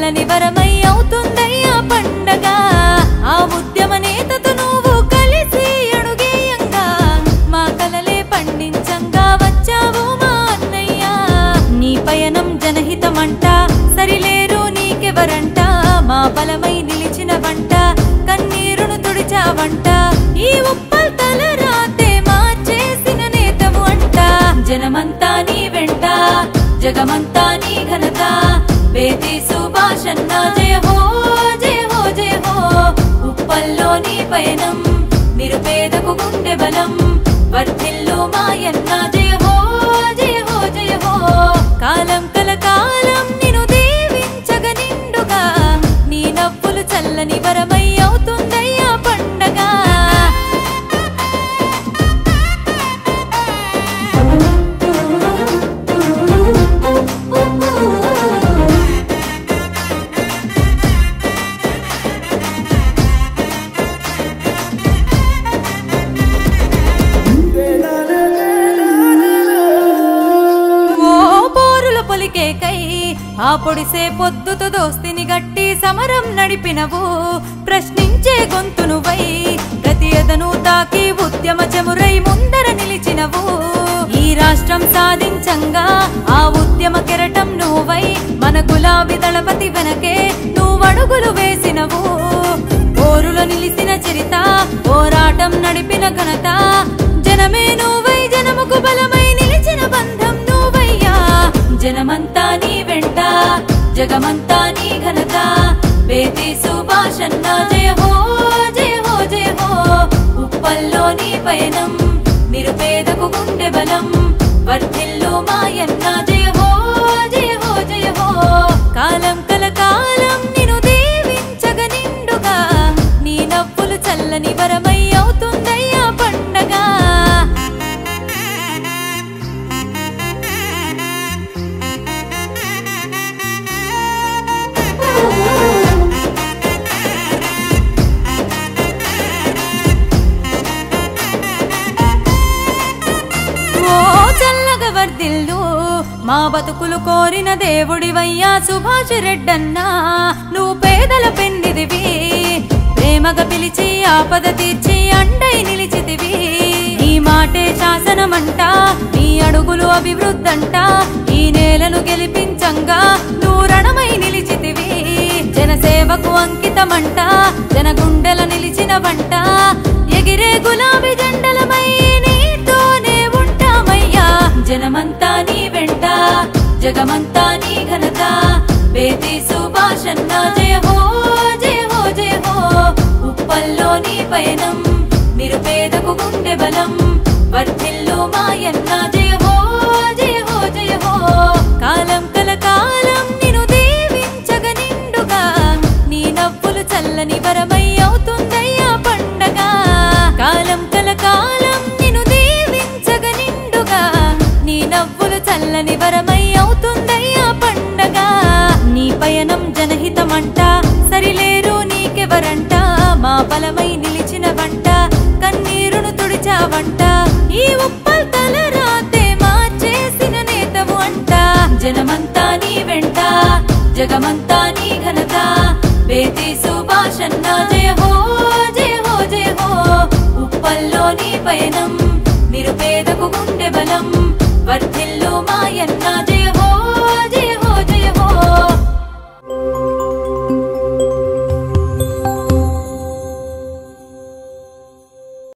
చల్లని వరమై అవుతుందయ్యా పండగ ఆ ఉద్యమ నేతతో నువ్వు కలిసి అడుగేయంగా మా కలలే పండించంగా వచ్చావు మా అన్నయ్య నీ పయనం జనహితమంట సరిలేరు నీకెవరంట మా బలమై నిలిచిన వంట కన్నీరును తుడిచావంట ఈ ఉప్పల్ తల రాతే మార్చేసిన నేతవు అంట జనమంతా నీ వెంట జగమంతా నీ ఘనత వేది సుభాషన్న జయ హో జయ హో జయ హో ఉప్పల్లో నీ పయనం నిరుపేదకు గుండె బలం వర్ధిల్లు మాయన్న జయ హో జయ హో జయ హో కాలం కల కాలం నిను దీవించగ నిండుగా నీ నవ్వులు చల్లని వరమై అవుతుందయ్యా పండగ ఓ పోరుల పొలికేకై ఆ పొడిసే పొద్దుతో దోస్తిని గట్టి సమరం నడిపినవు ప్రశ్నించే గొంతును వై ప్రతి ఎదను తాకి ఉద్యమ చమురై ముందర నిలిచినవు ఈ రాష్ట్రం సాధించంగా ఆ ఉద్యమ కెరటం నువ్వై మన గులాబీ దళపతి వెనకే నువ్వడుగులు వేసినవు పోరులో నిలిసిన చరిత పోరాటం నడిపిన ఘనత జనమే నువ్వై జనముకు బలమై నిలిచిన బంధం నువ్వయ్యా జనమంతా నీ వెంట జగమంతా నీ ఘనత వేది సుభాషన్న జయ హో జయ హో జయ హో ఉప్పల్లో నీ పయనం నిరుపేదకు గుండె బలం వర్ధిల్లు మాయన్న జయ హో జయ హో జయ హో కాలం కల కాలం నిను దీవించగ నిండుగా నీ నవ్వులు చల్లని వరమై అవుతుందయ్యా పండగ ఓ చల్లగా వర్దిల్లు మా బతుకులు కోరిన దేవుడివయ్యా సుభాష్ రెడ్డన్నా నువ్వు పేదల పెండిదివి ప్రేమగా పిలిచి ఆపద తీర్చి అండై నిలిచితివి నీ మాటే శాసనమంట నీ అడుగులు అభివృద్ధంట ఈ నేలను గెలిపించంగా నువ్వు రణమై నిలిచితివి జనసేవకు అంకితమంట జన గుండెల నిలిచిన వంట ఎగిరే గులాబీ జెండలమై నీతోనే ఉంటామయ్యా జనమంతా నీ వెంట జగమంతా నీ ఘనత వేది సుభాషన్న జయ హో జయ హో జయ హో ఉప్పల్లో నీ పయనం నిరుపేదకు గుండె బలం వర్ధిల్లు మాయన్న జయ హో జయ హో జయ హో కాలం కల కాలం నిను దీవించగ నిండుగా నీ నవ్వులు చల్లని వరమై అవుతుందయ్యా పండగ కాలం కల కాలం నిను దీవించగ నిండుగా నీ నవ్వులు చల్లని వరమై అవుతుందయ్యా పండగ నీ పయనం జనహితమంట సరిలేరు నీకెవరంట మా బలమై నిలిచిన వంట కన్నీరును తుడిచావంట ఈ ఉప్పల్ తల రాతే మార్చేసిన నేతవు అంట జనమంతా నీ వెంట జగమంతా నీ ఘనత వేది సుభాషన్న జయ హో జయ హో జయ హో ఉప్పల్లో నీ పయనం నిరుపేదకు గుండె బలం వర్ధిల్లు మాయన్న జయ